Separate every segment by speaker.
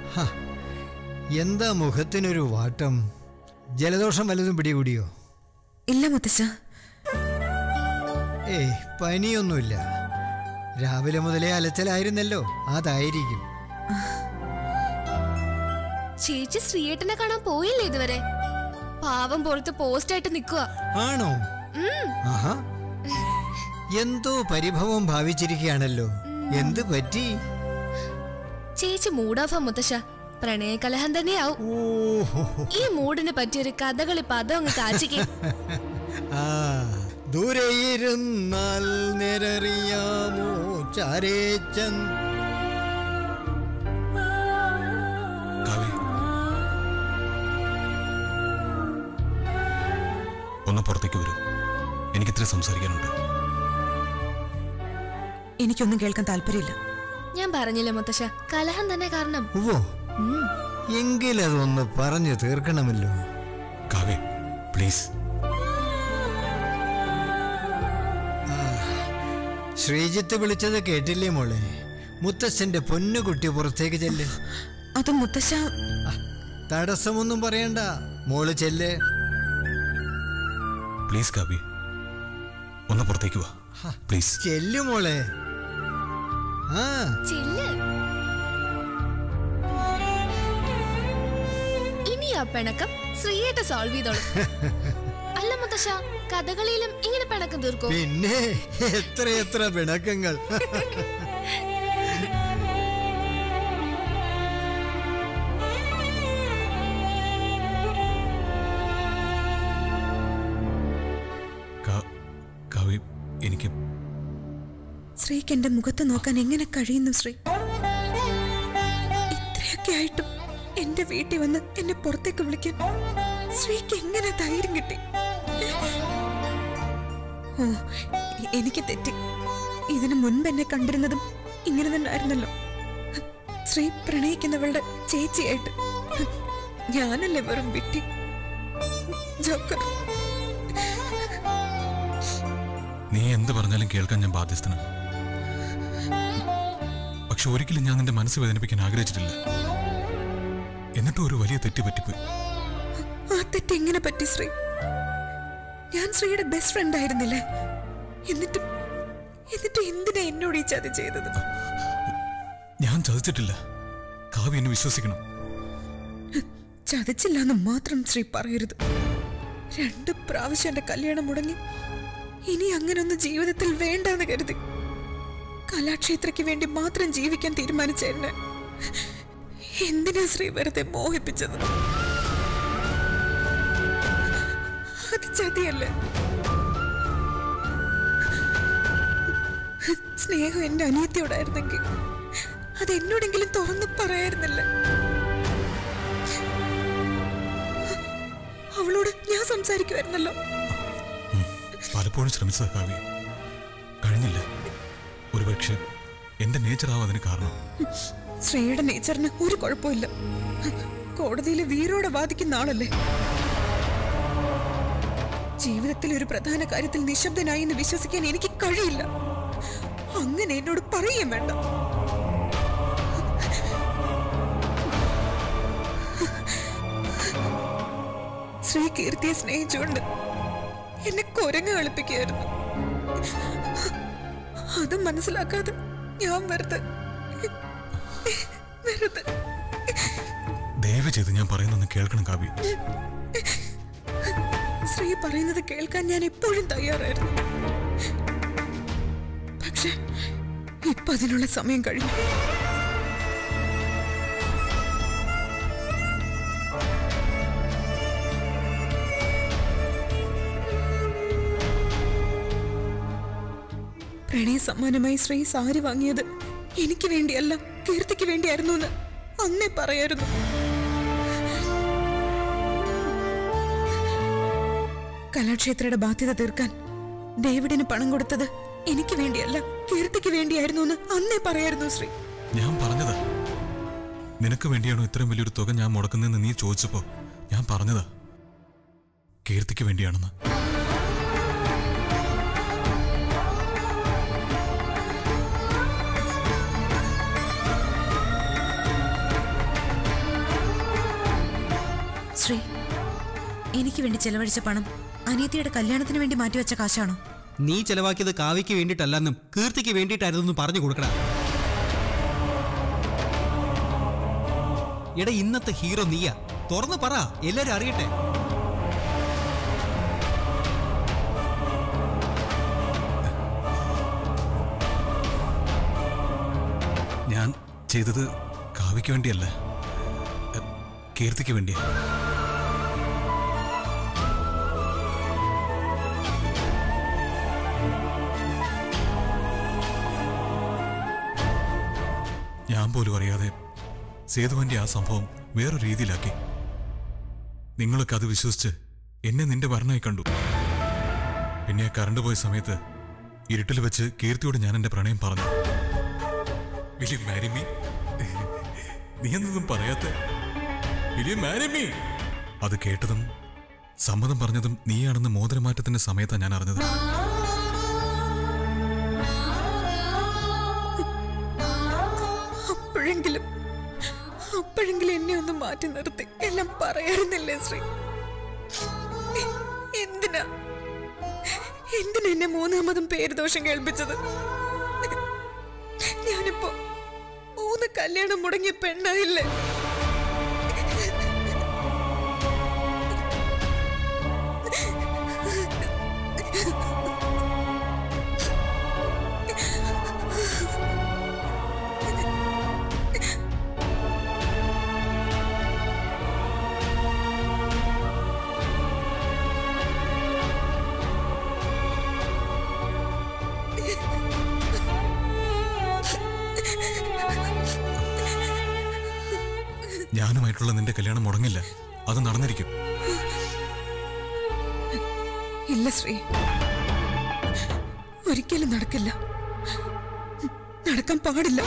Speaker 1: ഹ, എന്താ മുഖത്തിനൊരു വാട്ടം ജലദോഷം വല്ലതും പിടികൂടിയോ
Speaker 2: ഇല്ല മുത്തശ്ശ
Speaker 1: ഏയ് പനിയൊന്നുമില്ല രാവിലെ മുതലേ അലച്ചലായിരുന്നല്ലോ അതായിരിക്കും
Speaker 3: ചേച്ചി ശ്രീയേട്ടനെ കാണാൻ പോയില്ലേ ഇതുവരെ പാവം പുറത്ത് പോസ്റ്റായിട്ട് നിക്കുക
Speaker 1: ആണോ ആഹാ എന്തോ പരിഭവം ഭാവിച്ചിരിക്കുകയാണല്ലോ എന്ത് പറ്റി
Speaker 3: ചേച്ചി മൂഡോഫാ മുത്തശ്ശ പ്രണയകലഹം തന്നെയാവും
Speaker 1: ഓഹോ
Speaker 3: ഈ മൂഡിന് പറ്റിയൊരു കഥകളി പദം അങ്ങ് കാച്ചിക്ക്
Speaker 1: ആ ദൂരെ ഇരുന്നാൽ നേരറിയാമോ ചാരേച്ചൻ
Speaker 4: കാവ്യ ഒന്ന് പുറത്തേക്ക് വരൂ എനിക്കിത്ര സംസാരിക്കാനുണ്ട്
Speaker 2: എനിക്കൊന്നും കേൾക്കാൻ താല്പര്യമില്ല
Speaker 3: ഞാൻ പറഞ്ഞില്ല മുത്തശ്ശ കലഹം തന്നെ കാരണം
Speaker 1: ഓ എങ്കിലതൊന്ന് പറഞ്ഞു തീർക്കണമല്ലോ
Speaker 4: കാവ്യ പ്ലീസ്
Speaker 1: ശ്രീജിത്ത് വിളിച്ചത് കേട്ടില്ലേ മോളെ മുത്തച്ഛന്റെ പൊന്നുകുട്ടി പുറത്തേക്ക് ചെല്ല്
Speaker 2: അത് മുത്തശ്ശ
Speaker 1: ആ, തടസ്സമൊന്നും പറയണ്ട മോള് ചെല്ല്
Speaker 4: പ്ലീസ് കാവ്യ ഒന്ന് പുറത്തേക്ക് വാ പ്ലീസ്
Speaker 1: ചെല്ലു മോളെ ആ
Speaker 3: ചെല്ല് ഇനി ആ പിണക്കം ശ്രീയേട്ട സോൾവ് ചെയ്തോളും അല്ല മുത്തശ്ശ കഥകളിയിലും ഇങ്ങനെ പിണക്കം തീർക്കോ
Speaker 1: പിന്നെ എത്ര എത്ര പിണക്കങ്ങൾ
Speaker 4: കാ- കാവ്യ എനിക്ക്
Speaker 2: ശ്രീക്ക് എന്റെ മുഖത്ത് നോക്കാൻ എങ്ങനെ കഴിയുന്നു ശ്രീ ഇത്രയൊക്കെ ആയിട്ടും എന്റെ വീട്ടിൽ വന്ന് എന്നെ പുറത്തേക്ക് വിളിക്കാൻ ശ്രീക്ക് എങ്ങനെ ധൈര്യം കിട്ടി ഓ എ- എനിക്ക് തെറ്റി ഇതിനു മുൻപ് എന്നെ കണ്ടിരുന്നതും ഇങ്ങനെ തന്നെ ആയിരുന്നല്ലോ ശ്രീ പ്രണയിക്കുന്നവളുടെ ചേച്ചിയായിട്ട് ഞാനല്ലേ വെറും വിട്ടി ജോക്കർ
Speaker 4: നീ എന്ത് പറഞ്ഞാലും കേൾക്കാൻ ഞാൻ ബാധ്യസ്ഥനാണ് പക്ഷെ ഒരിക്കലും ഞാൻ നിന്റെ മനസ്സ് വേദനിപ്പിക്കാൻ ആഗ്രഹിച്ചിട്ടില്ല എന്നിട്ടും ഒരു വലിയ തെറ്റ് പറ്റിപ്പോയി
Speaker 2: ആ തെറ്റ് എങ്ങനെ പറ്റി ശ്രീ ഞാൻ ശ്രീയുടെ ബെസ്റ്റ് ഫ്രണ്ട് ആയിരുന്നില്ലേ എന്നിട്ടും എന്നിട്ട് എന്തിനാ എന്നോട് ഈ ചതി ചെയ്തത്
Speaker 4: ഞാൻ ചതിച്ചിട്ടില്ല കാവ്യ എന്നെ വിശ്വസിക്കണം
Speaker 2: ചതിച്ചില്ല എന്ന് മാത്രം ശ്രീ പറയരുത് രണ്ട് പ്രാവശ്യം എന്റെ കല്യാണം മുടങ്ങി ഇനി അങ്ങനൊന്നും ജീവിതത്തിൽ വേണ്ടെന്ന് കരുതി കലാക്ഷേത്രയ്ക്ക് വേണ്ടി മാത്രം ജീവിക്കാൻ തീരുമാനിച്ച എന്നെ എന്തിനാ ശ്രീ വെറുതെ മോഹിപ്പിച്ചത് അത് ചതിയല്ലേ സ്നേഹം എന്റെ അനിയത്തിയോടായിരുന്നെങ്കിൽ അത് എന്നോടെങ്കിലും തുറന്നു പറയായിരുന്നില്ലേ അവളോട് ഞാൻ സംസാരിക്കുമായിരുന്നല്ലോ
Speaker 4: ഉം. പലപ്പോഴും ശ്രമിച്ചതാ കാവ്യ കഴിഞ്ഞില്ല ഒരുപക്ഷെ എന്റെ നേച്ചറാവും അതിന് കാരണം
Speaker 2: ശ്രീയുടെ നേച്ചറിന് ഒരു കുഴപ്പമില്ല കോടതിയിൽ വീരോടെ വാദിക്കുന്ന ആളല്ലേ ജീവിതത്തിലെ ഒരു പ്രധാന കാര്യത്തിൽ നിശബ്ദനായി എന്ന് വിശ്വസിക്കാൻ എനിക്ക് കഴിയില്ല അങ്ങനെ എന്നോട് പറയുകയും വേണ്ട ശ്രീ കീർത്തിയെ സ്നേഹിച്ചുകൊണ്ട് എന്നെ കുരങ്ങ് കളിപ്പിക്കുകയായിരുന്നു അത് മനസ്സിലാക്കാതെ ഞാൻ വെറുതെ വെറുതെ
Speaker 4: ദയവ് ചെയ്ത് ഞാൻ പറയുന്നൊന്ന് കേൾക്കണം കാവ്യ
Speaker 2: ശ്രീ പറയുന്നത് കേൾക്കാൻ ഞാൻ എപ്പോഴും തയ്യാറായിരുന്നു പക്ഷെ ഇപ്പൊ അതിനുള്ള സമയം കഴിഞ്ഞു പ്രണയ സമ്മാനമായി ശ്രീ സാരി വാങ്ങിയത് എനിക്ക് വേണ്ടിയല്ല കീർത്തിക്ക് വേണ്ടിയായിരുന്നു എന്ന് അന്നേ പറയായിരുന്നു കലാക്ഷേത്രയുടെ ബാധ്യത തീർക്കാൻ ഡേവിഡിന് പണം കൊടുത്തത് എനിക്ക് വേണ്ടിയല്ല കീർത്തിക്ക് വേണ്ടിയായിരുന്നു എന്ന് അന്നേ പറയായിരുന്നു ശ്രീ
Speaker 4: ഞാൻ പറഞ്ഞതാ നിനക്ക് വേണ്ടിയാണോ ഇത്രയും വലിയൊരു തുക ഞാൻ മുടക്കുന്നതെന്ന് നീ ചോദിച്ചപ്പോ ഞാൻ പറഞ്ഞതാ കീർത്തിക്ക് വേണ്ടിയാണെന്ന്
Speaker 2: ശ്രീ എനിക്ക് വേണ്ടി ചെലവഴിച്ച പണം അനിയത്തിയുടെ കല്യാണത്തിന് വേണ്ടി മാറ്റിവെച്ച കാശാണോ
Speaker 5: നീ ചെലവാക്കിയത് കാവ്യയ്ക്ക് വേണ്ടിയിട്ടല്ലെന്നും കീർത്തിക്ക് വേണ്ടിയിട്ടായിരുന്നു പറഞ്ഞു കൊടുക്കടാ എടാ ഇന്നത്തെ ഹീറോ നീയാ തുറന്ന് പറ എല്ലാരും അറിയട്ടെ
Speaker 4: ഞാൻ ചെയ്തത് കാവ്യയ്ക്ക് വേണ്ടിയല്ല എ, കീർത്തിക്ക് വേണ്ടിയാ ഞാൻ പോലും അറിയാതെ സേതുവന്റെ ആ സംഭവം വേറൊരു രീതിയിലാക്കി നിങ്ങളൊക്കെ അത് വിശ്വസിച്ച് എന്നെ നിന്റെ ഭരണമായി കണ്ടു പിന്നെ ആ കറണ്ട് പോയ സമയത്ത് ഇരുട്ടിൽ വെച്ച് കീർത്തിയോട് ഞാൻ എന്റെ പ്രണയം പറഞ്ഞു Will you marry me? നീ എന്നൊന്നും പറയാത്ത Will you marry me? അത് കേട്ടതും സമ്മതം പറഞ്ഞതും നീയാണെന്ന് മോതിരമാറ്റത്തിന്റെ സമയത്താണ് ഞാൻ അറിഞ്ഞത്
Speaker 2: അപ്പോഴെങ്കിലും അപ്പോഴെങ്കിലും എന്നെ ഒന്ന് മാറ്റി നിർത്തി എല്ലാം പറയാറുന്നില്ലേ ശ്രീ എന്തിനാ എന്തിനാ എന്നെ മൂന്നാമതും പേര് ദോഷം കേൾപ്പിച്ചത് ഞാനിപ്പോ മൂന്ന് കല്യാണം മുടങ്ങിയ പെണ്ണായില്ലേ
Speaker 4: ഞാനുമായിട്ടുള്ള നിന്റെ കല്യാണം മുടങ്ങില്ല അത് നടന്നിരിക്കും
Speaker 2: ഇല്ല ശ്രീ ഒരിക്കലും നടക്കില്ല നടക്കാൻ പാടില്ല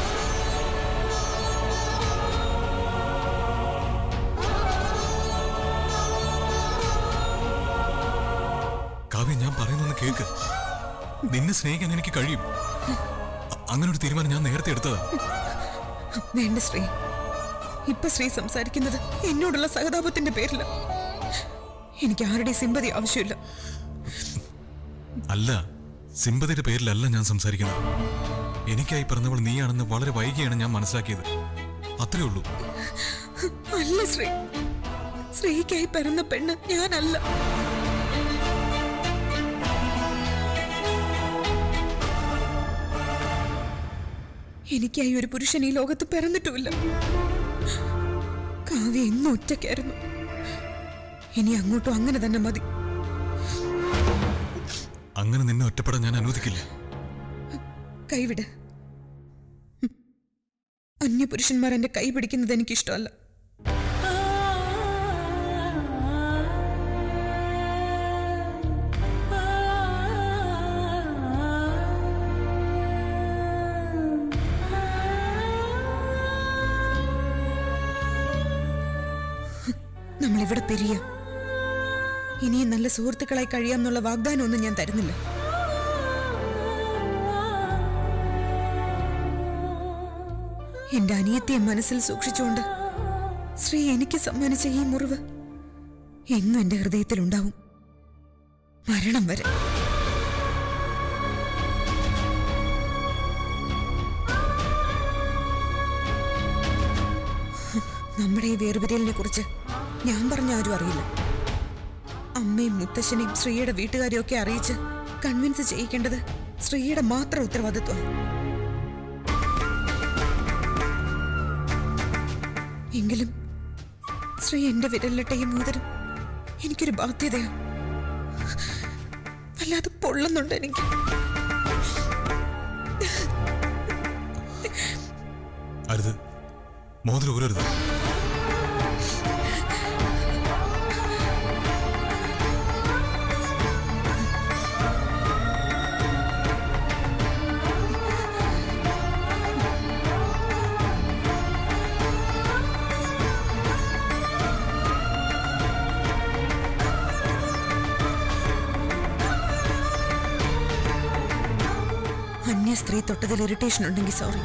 Speaker 4: കാവ്യ ഞാൻ പറയുന്നൊന്ന് കേക്ക് നിന്നെ സ്നേഹിക്കാൻ എനിക്ക് കഴിയും അ- അങ്ങനെ ഒരു തീരുമാനം ഞാൻ നേരത്തെ എടുത്തതാ
Speaker 2: വേണ്ട ശ്രീ ഇപ്പൊ ശ്രീ സംസാരിക്കുന്നത് എന്നോടുള്ള സഹതാപത്തിന്റെ പേരില എനിക്ക് ആരുടെ സിമ്പതി ആവശ്യമില്ല
Speaker 4: അല്ല സിമ്പതിയുടെ പേരിലല്ല ഞാൻ സംസാരിക്കുന്നത് എനിക്കായി പറഞ്ഞവൾ നീയാണെന്ന് വളരെ വൈകിയാണ് ഞാൻ മനസ്സിലാക്കിയത് അത്രേ ഉള്ളൂ
Speaker 2: അല്ല ശ്രീ ശ്രീക്കായി പിറന്ന പെണ്ണ് ഞാനല്ല എനിക്കായി ഒരു പുരുഷൻ ഈ ലോകത്ത് പിറന്നിട്ടുമില്ല കാവ്യ ഇന്നും ഒറ്റയ്ക്കായിരുന്നു ഇനി അങ്ങോട്ടും അങ്ങനെ തന്നെ മതി
Speaker 4: അങ്ങനെ നിന്നെ ഒറ്റപ്പെടാൻ ഞാൻ അനുവദിക്കില്ല
Speaker 2: കൈവിട് ഹും. അന്യപുരുഷന്മാർ എന്റെ കൈ പിടിക്കുന്നത് എനിക്കിഷ്ടമല്ല ഹും. നമ്മളിവിടെ പിരിയാം ഇനിയും നല്ല സുഹൃത്തുക്കളായി കഴിയാമെന്നുള്ള വാഗ്ദാനമൊന്നും ഞാൻ തരുന്നില്ല എന്റെ അനിയത്തിയെ മനസ്സിൽ സൂക്ഷിച്ചുകൊണ്ട് ശ്രീ എനിക്ക് സമ്മാനിച്ച ഈ മുറിവ് എന്നും എന്റെ ഹൃദയത്തിലുണ്ടാവും മരണം വരെ നമ്മുടെ ഈ വേർപിരിയലിനെ കുറിച്ച് ഞാൻ പറഞ്ഞ ആരും അറിയില്ല അമ്മയും മുത്തശ്ശനെയും ശ്രീയുടെ വീട്ടുകാരെയും ഒക്കെ അറിയിച്ച് കൺവിൻസ് ചെയ്യിക്കേണ്ടത് ശ്രീയുടെ മാത്രം ഉത്തരവാദിത്വം എങ്കിലും ശ്രീ എന്റെ വിരലിട്ട ഈ മോതിരം എനിക്കൊരു ബാധ്യതയാ വല്ലാതെ പൊള്ളുന്നുണ്ട് എനിക്ക്
Speaker 4: അരുത് മോതിരം ഊരരുത്
Speaker 2: അന്യ സ്ത്രീ തൊട്ടതിൽ ഇറിറ്റേഷൻ ഉണ്ടെങ്കിൽ സോറി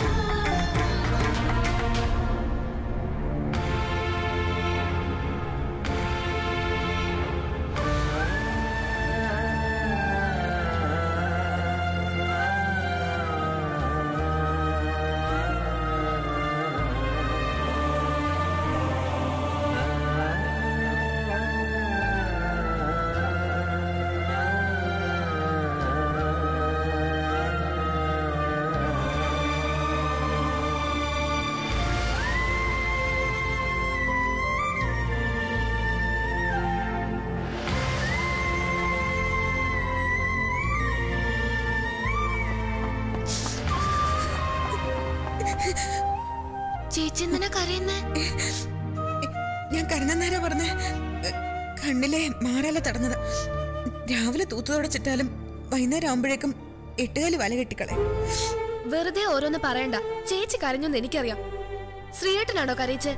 Speaker 3: ചേച്ചി എന്തിനാ കരയുന്നേ
Speaker 2: ഞാൻ കരുന്നേരാ പറഞ്ഞ കണ്ണിലെ മാറാല തടഞ്ഞത് രാവിലെ തൂത്തു തുടച്ചിട്ടാലും വൈകുന്നേരം ആകുമ്പോഴേക്കും എട്ടുകാലി വല കെട്ടിക്കളയും
Speaker 3: വെറുതെ ഓരോന്ന് പറയണ്ട ചേച്ചി കരഞ്ഞെന്ന് എനിക്കറിയാം ശ്രീയേട്ടനാണോ കരയിച്ച്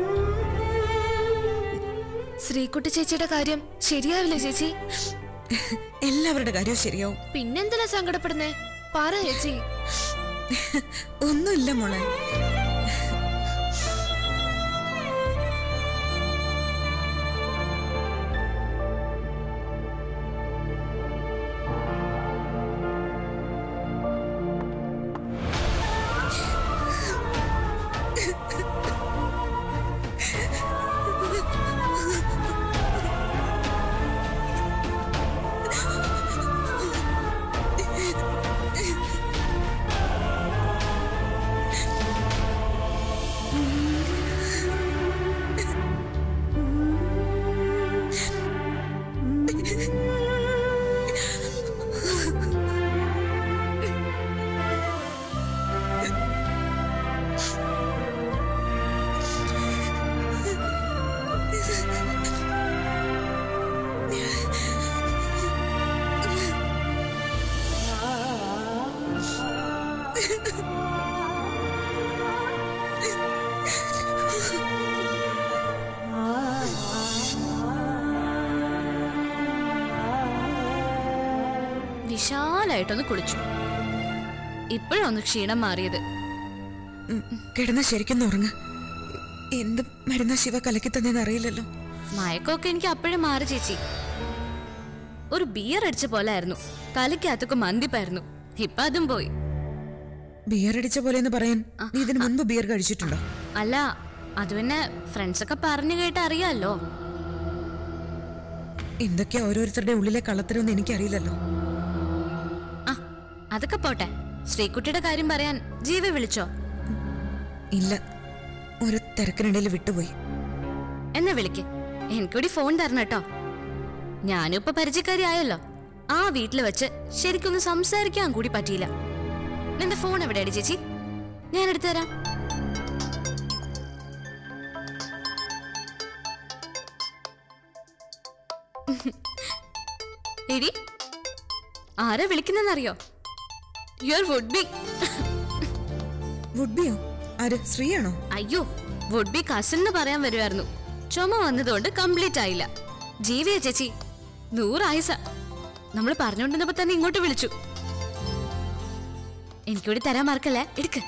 Speaker 3: ശ്രീകുട്ടി ചേച്ചിയുടെ കാര്യം ശരിയാവില്ലേ ചേച്ചി
Speaker 2: എല്ലാവരുടെ കാര്യവും ശരിയാവും
Speaker 3: പിന്നെന്തിനാ സങ്കടപ്പെടുന്നേ പറ ചേച്ചി
Speaker 2: ഒന്നുമില്ല മോളെ
Speaker 6: വിശാലായിട്ടൊന്ന് കുളിച്ചു ഇപ്പോഴൊന്ന് ക്ഷീണം മാറിയത്
Speaker 2: ഉം, കിടന്ന ശരിക്കും ഉറങ്ങ എന്ത് മരുന്ന ശിവ കലക്കി തന്നെന്ന് അറിയില്ലല്ലോ
Speaker 6: മയക്കമൊക്കെ എനിക്ക് അപ്പോഴും മാറി ചേച്ചി ഒരു ബിയർ അടിച്ച പോലെ ആയിരുന്നു തലയ്ക്കകത്തൊക്കെ മന്തിപ്പായിരുന്നു ഇപ്പൊ അതും പോയി
Speaker 2: ബിയർ അടിച്ച പോലെ എന്ന് പറയാൻ നീ ഇതിനു മുൻപ് ബിയർ കഴിച്ചിട്ടുണ്ടോ
Speaker 6: അല്ല അത് പിന്നെ ഫ്രണ്ട്സൊക്കെ പറഞ്ഞു കേട്ട് അറിയാലോ
Speaker 2: എന്തൊക്കെയാ ഓരോരുത്തരുടെ ഉള്ളിലെ കള്ളത്തരമെന്ന് എനിക്കറിയില്ലല്ലോ
Speaker 6: ആ അതൊക്കെ പോട്ടെ ശ്രീകുട്ടിയുടെ കാര്യം പറയാൻ ജീവ വിളിച്ചോ
Speaker 2: ഇല്ല ഒരു തിരക്കിനിടയിൽ വിട്ടുപോയി
Speaker 6: എന്നെ വിളിക്ക് എനിക്കൂടി ഫോൺ തരണം കേട്ടോ ഞാനും ഇപ്പൊ പരിചയക്കാരി ആയല്ലോ ആ വീട്ടിൽ വെച്ച് ശരിക്കൊന്ന് സംസാരിക്കാൻ കൂടി പറ്റിയില്ല നിന്റെ ഫോൺ എവിടെയാണ് ചേച്ചി ഞാൻ എടുത്തു തരാം എടി ആരാ വിളിക്കുന്നെന്നറിയോ യുവർ വുഡ് ബി
Speaker 2: വുഡ്ബിയോ ആര് ശ്രീയാണോ
Speaker 6: അയ്യോ വുഡ് ബി കസിൻ എന്ന് പറയാൻ വരുമായിരുന്നു ചുമ വന്നതുകൊണ്ട് കംപ്ലീറ്റ് ആയില്ല ജീവിയ ചേച്ചി നൂറായുസ നമ്മൾ പറഞ്ഞുകൊണ്ടിരുന്നപ്പോ തന്നെ ഇങ്ങോട്ട് വിളിച്ചു എനിക്കൂടി തരാൻ മറക്കല്ലേ എടുക്ക്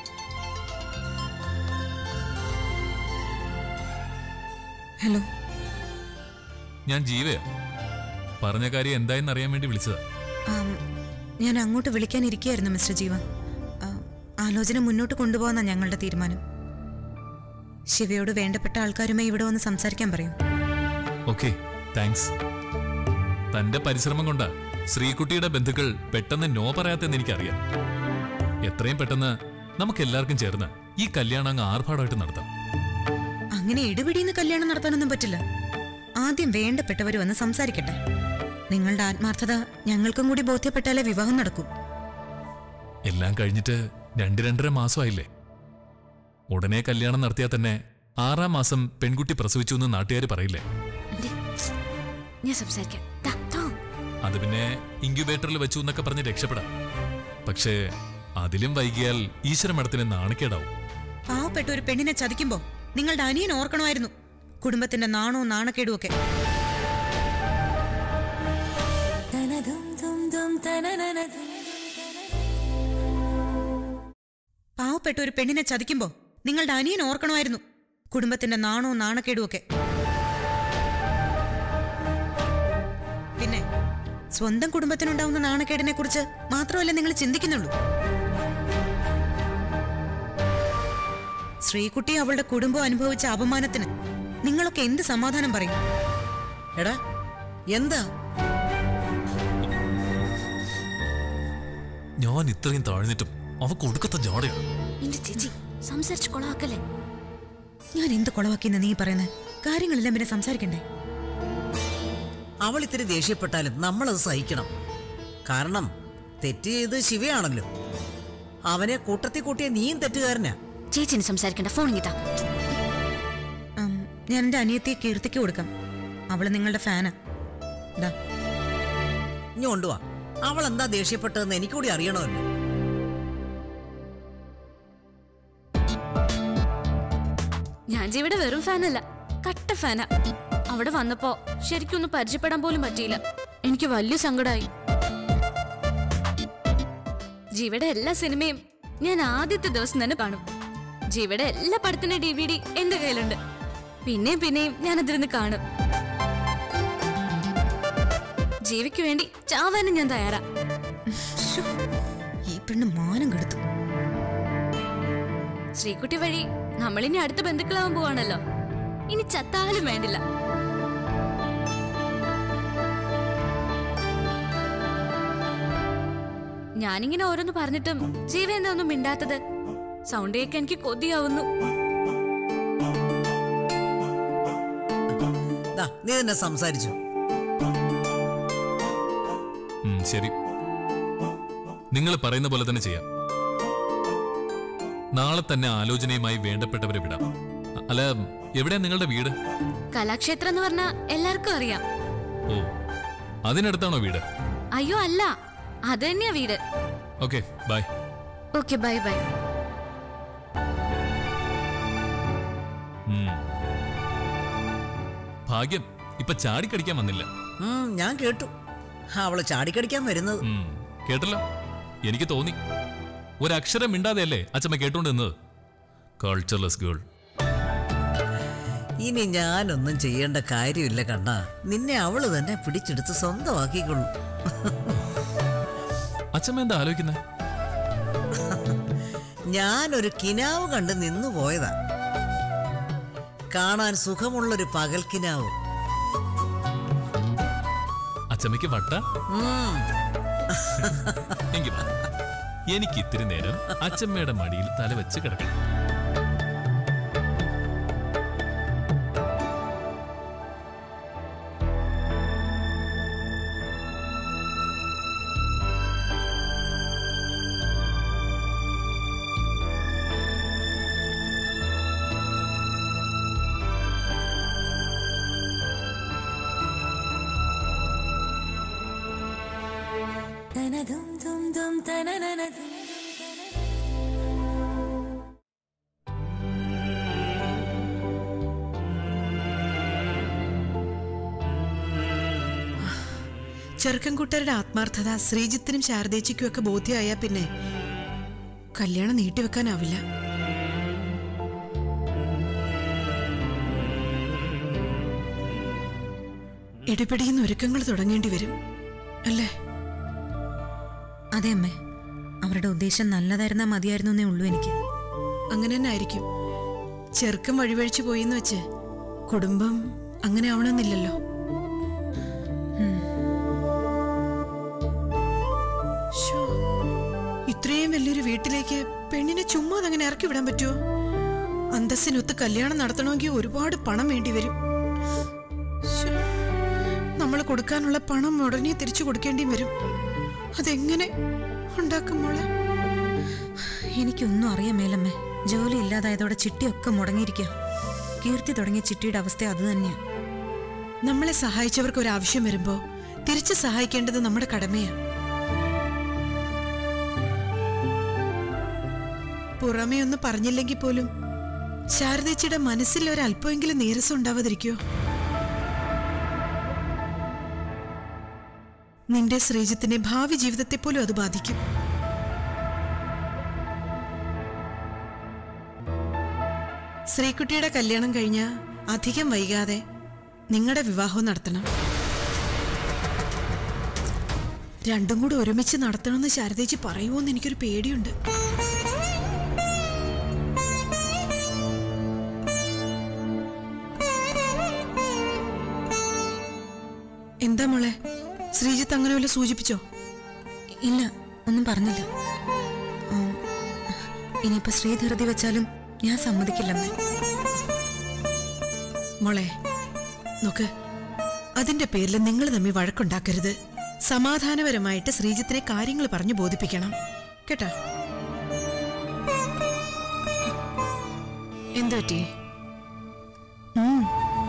Speaker 2: ഹലോ
Speaker 4: ഞാൻ ജീവയാ പറഞ്ഞ കാര്യം എന്തായെന്ന് അറിയാൻ വേണ്ടി വിളിച്ചതാ
Speaker 2: ആം, ഞാൻ അങ്ങോട്ട് വിളിക്കാനിരിക്കുകയായിരുന്നു മിസ്റ്റർ ജീവ ആ, ആലോചന മുന്നോട്ട് കൊണ്ടുപോകാന്ന ഞങ്ങളുടെ തീരുമാനം ശിവയോട് വേണ്ടപ്പെട്ട ആൾക്കാരുമായി ഇവിടെ വന്ന് സംസാരിക്കാൻ പറയൂ
Speaker 4: ഓക്കെ താങ്ക്സ് തന്റെ പരിശ്രമം കൊണ്ടാ ശ്രീകുട്ടിയുടെ ബന്ധുക്കൾ പെട്ടെന്ന് നോ പറയാത്തെന്ന് എനിക്കറിയാം എത്രയും പെട്ടെന്ന് നമുക്ക് എല്ലാവർക്കും ചേർന്ന് ഈ കല്യാണം അങ്ങ് ആർഭാടമായിട്ട് നടത്താം
Speaker 2: അങ്ങനെ ഇടുപിടിന്ന് കല്യാണം നടത്താനൊന്നും പറ്റില്ല ആദ്യം വേണ്ടപ്പെട്ടവർ വന്ന് സംസാരിക്കട്ടെ നിങ്ങളുടെ ആത്മാർത്ഥത ഞങ്ങൾക്കും കൂടി ബോധ്യപ്പെട്ടാലേ വിവാഹം നടക്കൂ
Speaker 4: എല്ലാം കഴിഞ്ഞിട്ട് രണ്ട് രണ്ടര മാസമായില്ലേ ഉടനെ കല്യാണം നടത്തിയാൽ തന്നെ ആറാം മാസം പെൺകുട്ടി പ്രസവിച്ചു എന്ന് നാട്ടുകാർ പറയില്ലേ
Speaker 6: ദേ, ഞാൻ സംസാരിക്കാം ദാ, ദാ.
Speaker 4: അത് പിന്നെ ഇൻക്യുബേറ്ററിൽ വെച്ചു എന്നൊക്കെ പറഞ്ഞ് രക്ഷപ്പെടാം പക്ഷേ അതിലും വൈകിയാൽ ഈശ്വര മഠത്തിന് നാണക്കേടാവും
Speaker 2: പാവപ്പെട്ട ഒരു പെണ്ണിനെ ചതിക്കുമ്പോ നിങ്ങളുടെ അനിയൻ ഓർക്കണമായിരുന്നു കുടുംബത്തിന്റെ നാണവും നാണക്കേടും ഒക്കെ പാവപ്പെട്ട ഒരു പെണ്ണിനെ ചതിക്കുമ്പോ നിങ്ങളുടെ അനിയൻ ഓർക്കണമായിരുന്നു കുടുംബത്തിന്റെ നാണവും നാണക്കേടും ഒക്കെ പിന്നെ സ്വന്തം കുടുംബത്തിനുണ്ടാവുന്ന നാണക്കേടിനെ കുറിച്ച് മാത്രമല്ല നിങ്ങൾ ചിന്തിക്കുന്നുള്ളൂ ശ്രീകുട്ടി അവളുടെ കുടുംബം അനുഭവിച്ച അപമാനത്തിന് നിങ്ങളൊക്കെ എന്ത് സമാധാനം പറയും
Speaker 7: എടാ എന്താ
Speaker 4: ഞാൻ ഇത്രയും താഴ്ന്നിട്ടും അവക്ക് ഒടുക്കത്ത ജാടയാണ്
Speaker 6: നിന്റെ ചേച്ചി സംസാരിച്ച് കൊളാക്കല്ലേ
Speaker 2: ഞാൻ എന്ത് കൊളവാക്കിയെന്ന് നീ പറയുന്നത് കാര്യങ്ങളെല്ലാം പിന്നെ സംസാരിക്കണ്ടേ
Speaker 7: അവൾ ഇത്തിരി ദേഷ്യപ്പെട്ടാലും നമ്മളത് സഹിക്കണം കാരണം തെറ്റ് ചെയ്ത് ശിവയാണല്ലോ അവനെ കൂട്ടത്തിൽ കൂട്ടിയ നീയും തെറ്റുകാരനാ
Speaker 6: ചേച്ചിന് സംസാരിക്കണ്ട ഫോൺ ഇങ്ങിതാ
Speaker 2: ഉം, ഞാൻ എൻ്റെ അനിയത്തിയെ കീർത്തിക്ക് കൊടുക്കാം അവള് നിങ്ങളുടെ ഫാനാ ദാ
Speaker 7: ഇനി കൊണ്ടുവാ അവൾ എന്താ ദേഷ്യപ്പെട്ടതെന്ന് എനിക്കൂടി അറിയണമല്ലോ
Speaker 6: ഞാൻ ജീവയുടെ വെറും ഫാനല്ല കട്ട ഫാനാ അവിടെ വന്നപ്പോ ശരിക്കും ഒന്ന് പരിചയപ്പെടാൻ പോലും പറ്റിയില്ല എനിക്ക് വലിയ സങ്കടമായി ജീവയുടെ എല്ലാ സിനിമയും ഞാൻ ആദ്യത്തെ ദിവസം തന്നെ കാണും ജീവയുടെ എല്ലാ പടത്തിന്റെ ഡി വി ഡി എന്റെ കയ്യിലുണ്ട് പിന്നെയും പിന്നെയും ഞാൻ അതിരുന്ന് കാണും ജീവിക്ക് വേണ്ടി ചാവാനും ഞാൻ തയ്യാറാ
Speaker 2: ശ്ശോ, ഈ പെണ്ണ് മാനം കെടുത്തു
Speaker 6: ശ്രീകുട്ടി വഴി നമ്മളിനി അടുത്ത ബന്ധുക്കളാവാൻ പോവാണല്ലോ ഇനി ചത്താലും വേണ്ടില്ല ഞാനിങ്ങനെ ഓരോന്ന് പറഞ്ഞിട്ടും ജീവ എന്താ ഒന്നും മിണ്ടാത്തത് സൗണ്ട് കേൾക്കാൻ എനിക്ക് കൊതിയാവുന്നു
Speaker 7: ദാ നീ തന്നെ സംസാരിച്ചു
Speaker 4: ഉം, ശരി നിങ്ങൾ പറയുന്ന പോലെ തന്നെ ചെയ്യാം നാളെ തന്നെ ആലോചനയുമായി വേണ്ടപ്പെട്ടവരെ വിടാം അ- അല്ല എവിടെയാ നിങ്ങളുടെ വീട്
Speaker 6: കലാക്ഷേത്രം എന്ന് പറഞ്ഞാ എല്ലാവർക്കും അറിയാം
Speaker 4: ഓ അതിനടുത്താണോ വീട്
Speaker 6: അയ്യോ അല്ല അത് തന്നെയാ വീട്
Speaker 4: okay bye
Speaker 6: okay bye bye
Speaker 4: ഉം. ഭാഗ്യം ഇപ്പൊ ചാടിക്കടിക്കാൻ വന്നില്ല
Speaker 7: ഉം, ഞാൻ കേട്ടു അവള് ചാടിക്കടിക്കാൻ വരുന്നത്
Speaker 4: ഉം, കേട്ടല്ലോ എനിക്ക് തോന്നി ഒരക്ഷരം മിണ്ടാതെയല്ലേ അച്ഛമ്മ കേട്ടോണ്ട് നിന്നത് കൾച്ചർലെസ് ഗേൾ
Speaker 7: ഇനി ഞാനൊന്നും ചെയ്യേണ്ട കാര്യമില്ല കണ്ണ നിന്നെ അവള് തന്നെ പിടിച്ചെടുത്ത് സ്വന്തമാക്കിക്കൊള്ളു
Speaker 4: അച്ഛമ്മ എന്താ ആലോചിക്കുന്നത്
Speaker 7: ഞാനൊരു കിനാവ് കണ്ട് നിന്നു പോയതാ കാണാൻ സുഖമുള്ളൊരു പകൽ കിനാവ്
Speaker 4: അച്ഛമ്മയ്ക്ക് വട്ട
Speaker 7: ഉം,
Speaker 4: എങ്കിൽ വാ. എനിക്ക് ഇത്തിരി നേരം അച്ഛമ്മയുടെ മടിയിൽ തല വെച്ച് കിടക്കണം
Speaker 8: ചെറുക്കൻകുട്ടരുടെ ആത്മാർത്ഥത ശ്രീജിത്തിനും ശാരദേച്ചിക്കും ഒക്കെ ബോധ്യമായ പിന്നെ കല്യാണം നീട്ടിവെക്കാനാവില്ല ഇടിപിടിയുന്ന ഒരുക്കങ്ങൾ തുടങ്ങേണ്ടി വരും അല്ലേ
Speaker 2: അതെ അമ്മേ അവരുടെ ഉദ്ദേശം നല്ലതായിരുന്നാ മതിയായിരുന്നു എന്നേ ഉള്ളൂ എനിക്ക്
Speaker 8: അങ്ങനെ തന്നെ ആയിരിക്കും ചെറുക്കം വഴിവഴിച്ചു പോയിന്ന് വെച്ച് കുടുംബം അങ്ങനെ ആവണമെന്നില്ലല്ലോ ശ്ശോ, ഇത്രയും വലിയൊരു വീട്ടിലേക്ക് പെണ്ണിനെ ചുമ്മാ അങ്ങനെ ഇറക്കി വിടാൻ പറ്റുമോ അന്തസ്സിനൊത്ത് കല്യാണം നടത്തണമെങ്കിൽ ഒരുപാട് പണം വേണ്ടി വരും നമ്മൾ കൊടുക്കാനുള്ള പണം ഉടനെ തിരിച്ചു കൊടുക്കേണ്ടിയും വരും അതെങ്ങനെ ഉണ്ടാക്കും മോളെ
Speaker 2: എനിക്കൊന്നും അറിയാൻ മേലമ്മേ ജോലി ഇല്ലാതായതോടെ ചിട്ടിയൊക്കെ മുടങ്ങിയിരിക്കുക കീർത്തി തുടങ്ങിയ ചിട്ടിയുടെ അവസ്ഥ അത് തന്നെയാ
Speaker 8: നമ്മളെ സഹായിച്ചവർക്ക് ഒരു ആവശ്യം വരുമ്പോ തിരിച്ചു സഹായിക്കേണ്ടത് നമ്മുടെ കടമയാ പുറമേ ഒന്ന് പറഞ്ഞില്ലെങ്കിൽ പോലും ശാരദേച്ചിയുടെ മനസ്സിൽ ഒരല്പമെങ്കിലും നീരസം ഉണ്ടാവാതിരിക്കോ നിന്റെ ശ്രീജിത്തിന്റെ ഭാവി ജീവിതത്തെ പോലും അത് ബാധിക്കും ശ്രീകുട്ടിയുടെ കല്യാണം കഴിഞ്ഞ അധികം വൈകാതെ നിങ്ങളുടെ വിവാഹം നടത്തണം രണ്ടും കൂടെ ഒരുമിച്ച് നടത്തണമെന്ന് ശാരദേച്ചി പറയുമോന്ന് എനിക്കൊരു പേടിയുണ്ട് എന്താ മോളെ ശ്രീജിത്ത് അങ്ങനെ വല്ല സൂചിപ്പിച്ചോ
Speaker 2: ഇല്ല ഒന്നും പറഞ്ഞില്ല ഉം, ഇനിയിപ്പോ ശ്രീ ധൃതി വെച്ചാലും ഞാൻ സമ്മതിക്കില്ലമ്മേ
Speaker 8: മോളെ നോക്ക് അതിന്റെ പേരിൽ നിങ്ങൾ തമ്മിൽ വഴക്കുണ്ടാക്കരുത് സമാധാനപരമായിട്ട് ശ്രീജിത്തിനെ കാര്യങ്ങൾ പറഞ്ഞു ബോധിപ്പിക്കണം കേട്ടോ എന്തു പറ്റി ഉം.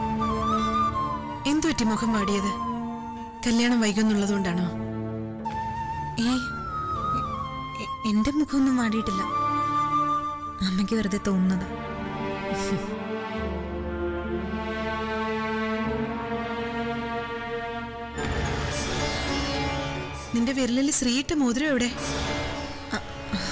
Speaker 8: എന്തു പറ്റി മുഖം വാടിയത് കല്യാണം വൈകുന്നുള്ളതുകൊണ്ടാണോ
Speaker 2: ഏയ് എ- എന്റെ മുഖമൊന്നും വാടിയിട്ടില്ല അമ്മയ്ക്ക് വെറുതെ തോന്നുന്നത്
Speaker 8: നിന്റെ വിരലിൽ ശ്രീയിട്ട മോതിരം എവിടെ അ-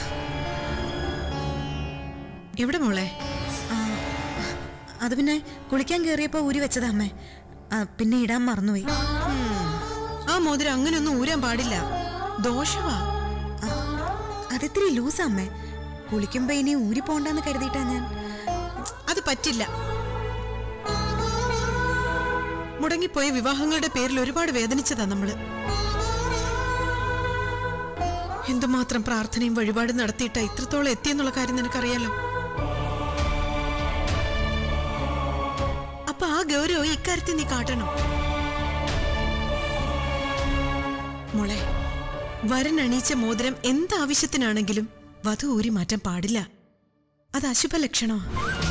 Speaker 8: എവിടെ മോളെ
Speaker 2: അത് പിന്നെ കുളിക്കാൻ കയറിയപ്പോ ഊരി വെച്ചതാ അമ്മേ ആ, പിന്നെ ഇടാൻ മറന്നുപോയി
Speaker 8: ആ മോതിരം അങ്ങനെയൊന്നും ഊരാൻ പാടില്ല ദോഷവാ
Speaker 2: അതിത്തിരി ലൂസാ അമ്മേ കുളിക്കുമ്പോ ഇനി ഊരി പോണ്ടെന്ന് കരുതിയിട്ടാ ഞാൻ
Speaker 8: അത് പറ്റില്ല മുടങ്ങിപ്പോയ വിവാഹങ്ങളുടെ പേരിൽ ഒരുപാട് വേദനിച്ചതാ നമ്മള് എന്തുമാത്രം പ്രാർത്ഥനയും വഴിപാടും നടത്തിയിട്ടാ ഇത്രത്തോളം എത്തിയെന്നുള്ള കാര്യം നിനക്കറിയാലോ അപ്പൊ ആ ഗൗരവം ഇക്കാര്യത്തിൽ നീ കാട്ടണം മോളെ വരൻ അണിയിച്ച മോതിരം എന്താവശ്യത്തിനാണെങ്കിലും വധു ഊരി മാറ്റാൻ പാടില്ല അത് അശുഭ ലക്ഷണമാ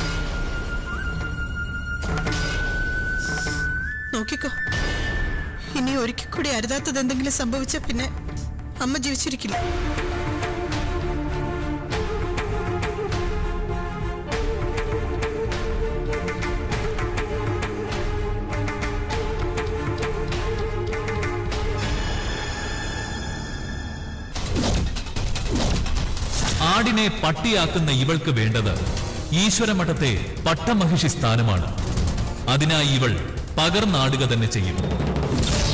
Speaker 8: നോക്കിക്കോ ഇനി ഒരിക്കൽ കൂടി അരുതാത്തത് എന്തെങ്കിലും സംഭവിച്ച പിന്നെ അമ്മ ജീവിച്ചിരിക്കില്ല
Speaker 9: ആടിനെ പട്ടിയാക്കുന്ന ഇവൾക്ക് വേണ്ടത് ഈശ്വരമഠത്തെ പട്ടമഹിഷി സ്ഥാനമാണ് അതിനായി ഇവൾ പകർന്നാടുക തന്നെ ചെയ്യും